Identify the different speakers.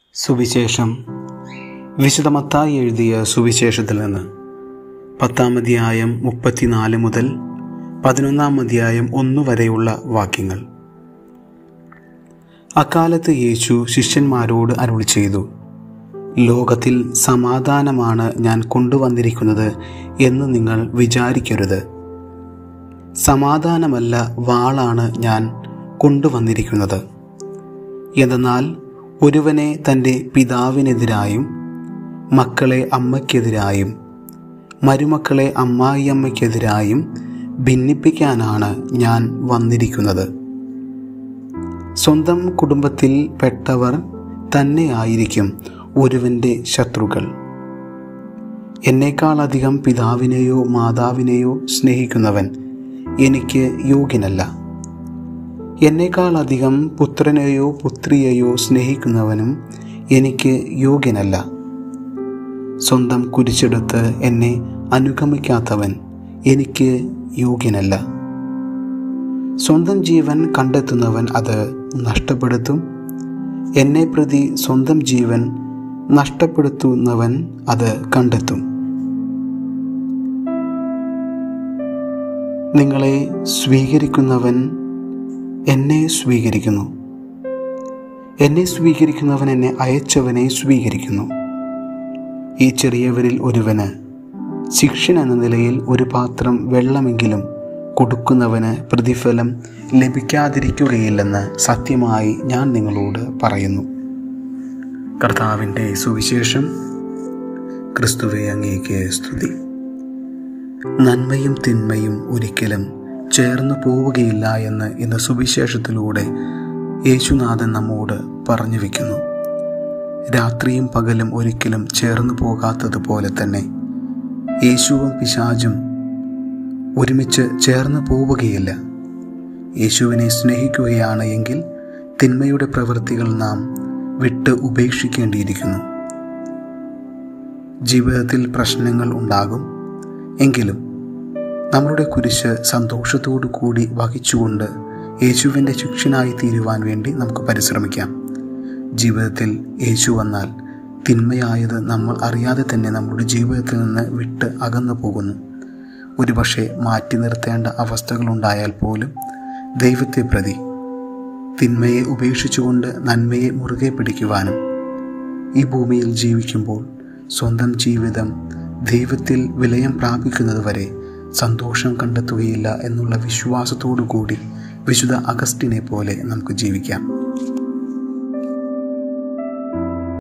Speaker 1: സുവിശേഷം വിശുദ്ധ മത്തായി എഴുതിയ സുവിശേഷത്തിൽ നിന്ന് പത്താം അധ്യായം മുപ്പത്തിനാല് മുതൽ പതിനൊന്നാം അധ്യായം ഒന്നു വരെയുള്ള വാക്യങ്ങൾ അക്കാലത്ത് യേശു ശിഷ്യന്മാരോട് അരുളി ചെയ്തു ലോകത്തിൽ സമാധാനമാണ് ഞാൻ കൊണ്ടുവന്നിരിക്കുന്നത് എന്ന് നിങ്ങൾ വിചാരിക്കരുത് സമാധാനമല്ല വാളാണ് ഞാൻ കൊണ്ടുവന്നിരിക്കുന്നത് എന്തെന്നാൽ ഒരുവനെ തൻ്റെ പിതാവിനെതിരായും മക്കളെ അമ്മയ്ക്കെതിരായും മരുമക്കളെ അമ്മായിയമ്മയ്ക്കെതിരായും ഭിന്നിപ്പിക്കാനാണ് ഞാൻ വന്നിരിക്കുന്നത് സ്വന്തം കുടുംബത്തിൽ പെട്ടവർ തന്നെയായിരിക്കും ഒരുവൻ്റെ ശത്രുക്കൾ എന്നേക്കാളധികം പിതാവിനെയോ മാതാവിനെയോ സ്നേഹിക്കുന്നവൻ എനിക്ക് യോഗ്യനല്ല എന്നേക്കാളധികം പുത്രനെയോ പുത്രിയെയോ സ്നേഹിക്കുന്നവനും എനിക്ക് യോഗ്യനല്ല സ്വന്തം കുരിച്ചെടുത്ത് എന്നെ അനുഗമിക്കാത്തവൻ എനിക്ക് യോഗ്യനല്ല സ്വന്തം ജീവൻ കണ്ടെത്തുന്നവൻ അത് നഷ്ടപ്പെടുത്തും എന്നെ പ്രതി സ്വന്തം ജീവൻ നഷ്ടപ്പെടുത്തുന്നവൻ അത് കണ്ടെത്തും നിങ്ങളെ സ്വീകരിക്കുന്നവൻ എന്നെ സ്വീകരിക്കുന്നു എന്നെ സ്വീകരിക്കുന്നവൻ എന്നെ അയച്ചവനെ സ്വീകരിക്കുന്നു ഈ ചെറിയവരിൽ ഒരുവന് ശിക്ഷൻ എന്ന നിലയിൽ ഒരു പാത്രം വെള്ളമെങ്കിലും കൊടുക്കുന്നവന് പ്രതിഫലം ലഭിക്കാതിരിക്കുകയില്ലെന്ന് സത്യമായി ഞാൻ നിങ്ങളോട് പറയുന്നു കർത്താവിൻ്റെ സുവിശേഷം ക്രിസ്തുവെ അങ്ങേക്ക് സ്തുതി നന്മയും തിന്മയും ഒരിക്കലും ചേർന്നു പോവുകയില്ല എന്ന് ഇന്ന് സുവിശേഷത്തിലൂടെ യേശുനാഥൻ നമ്മോട് പറഞ്ഞു വയ്ക്കുന്നു രാത്രിയും പകലും ഒരിക്കലും ചേർന്നു പോകാത്തതുപോലെ തന്നെ യേശുവും പിശാചും ഒരുമിച്ച് ചേർന്ന് പോവുകയില്ല യേശുവിനെ സ്നേഹിക്കുകയാണ് എങ്കിൽ തിന്മയുടെ പ്രവൃത്തികൾ നാം വിട്ട് ഉപേക്ഷിക്കേണ്ടിയിരിക്കുന്നു ജീവിതത്തിൽ പ്രശ്നങ്ങൾ ഉണ്ടാകും എങ്കിലും നമ്മളുടെ കുരിശ് സന്തോഷത്തോടു കൂടി വഹിച്ചുകൊണ്ട് യേശുവിൻ്റെ ശിക്ഷനായി തീരുവാൻ വേണ്ടി നമുക്ക് പരിശ്രമിക്കാം ജീവിതത്തിൽ യേശു വന്നാൽ തിന്മയായത് നമ്മൾ അറിയാതെ തന്നെ നമ്മുടെ ജീവിതത്തിൽ നിന്ന് വിട്ട് അകന്നു പോകുന്നു ഒരുപക്ഷെ മാറ്റി നിർത്തേണ്ട അവസ്ഥകളുണ്ടായാൽ പോലും ദൈവത്തെ പ്രതി തിന്മയെ ഉപേക്ഷിച്ചുകൊണ്ട് നന്മയെ മുറുകെ പിടിക്കുവാനും ഈ ഭൂമിയിൽ ജീവിക്കുമ്പോൾ സ്വന്തം ജീവിതം ദൈവത്തിൽ വിലയം പ്രാപിക്കുന്നതുവരെ സന്തോഷം കണ്ടെത്തുകയില്ല എന്നുള്ള വിശ്വാസത്തോടു കൂടി വിശുദ്ധ അഗസ്റ്റിനെ പോലെ നമുക്ക് ജീവിക്കാം